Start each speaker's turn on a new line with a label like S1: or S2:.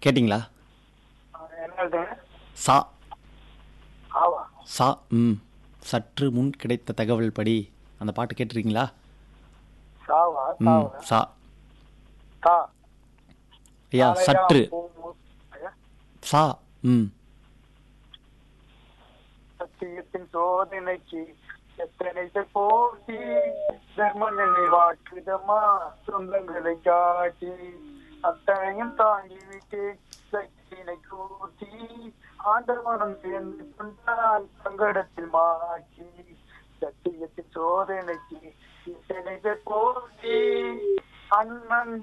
S1: கேட்டிங்களா
S2: என்ன எழுதுங்க
S1: சா
S2: ஆவா
S1: சா ம் சற்று முன் கிடைத்த தகவல் படி அந்த பாட்டு கேட்டிருக்கீங்களா
S2: சாவா
S1: ம்
S2: சாவா
S1: சா
S2: தா
S1: ஐயா
S2: தலையா
S1: சற்று
S2: பூ- ஐயா,
S1: சா ம்
S2: சத்தியத்தின் சோதனைக்கு எத்தனை பேர் போட்டி தர்ம நினைவாக்குதமா சொந்தங்களை காட்டி அத்தனையும் தாங்கி விட்டு சக்தினை கூட்டி ஆண்டவனம் சேர்ந்து கொண்டால் சங்கடத்தில் மாற்றி சத்தியத்தின் சோதனைக்கு எத்தனை பேர் போட்டி அண்ணன்